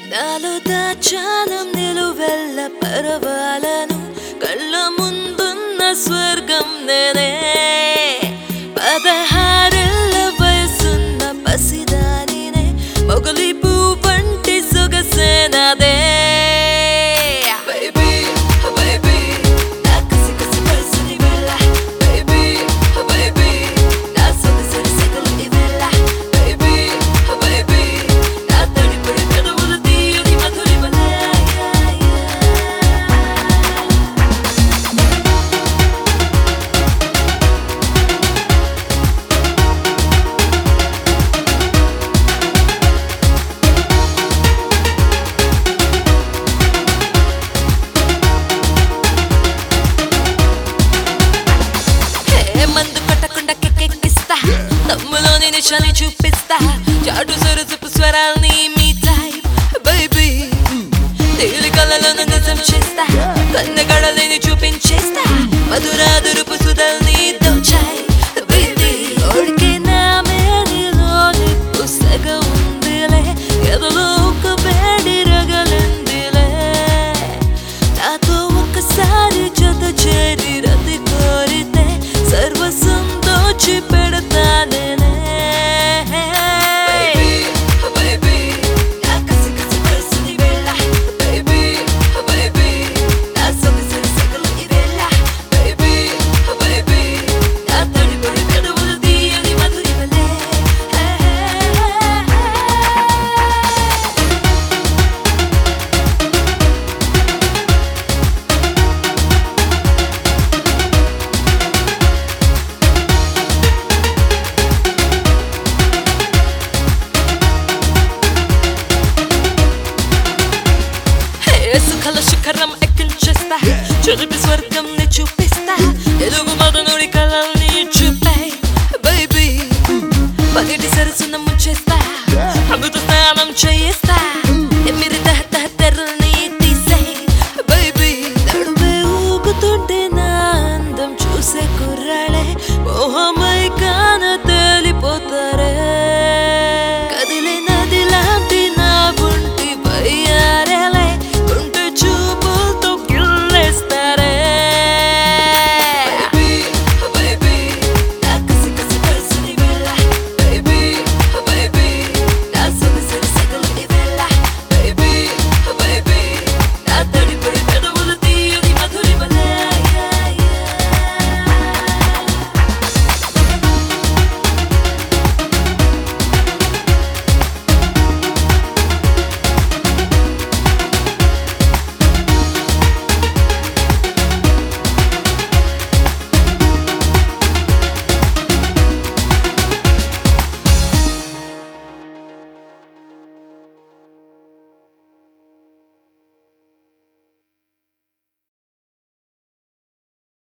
నాలో దాచానం నిలువెల్ల పరవాలను కళ్ళ ముందున్న స్వర్గం నేనే పదహారేళ్ళ వయసున్న పసిదానినే మొగలి పువ్వంటి సొగసేనదే Baby, baby, నా కసి కసి వయసుని వెళ్ళ. Baby, baby, నా సొగసుని సెగలని వెళ్ళ. Baby, baby, నా తడిపడి పెదవుల తీయని మధురిమలే. హే మందు కొట్టకుండా కెక్కెక్కిస్తా తమ్ములోని నిశాని చూపిస్తా చాటు సొరుసుపు స్వరాల్ని మీ టైప్ బేబీ తేలి కళ్ళలోను నిజం చేస్తా కన్నగడలేని చూపించేస్తా మధురాదురుపు సుధల్ని దోచాయి బేబీ ఓడికే నా మేనిలోని పుస్తక ఉందిలే ఎదలో ఒక వేడి రగలిందిలే నాతో ఒక్కసారి జత చేరి రతి కోరితే సర్వస్వం దోచి పెడతానే సుఖల శిఖరం ఎక్కించేస్తా చెరిపి స్వర్గం ని చూపిస్తా ఎలుగు మదనుడి కళల్ని చూపాయి బేబీ పగిటి సరసున ముంచేస్తా అమృత స్నానం చేయిస్తా ఎమ్మిరి దహ తెరల్ని తీసే బేబీ నడువే ఊగుతుంటే నా అందం చూసే కుర్రాడే మోహమై కా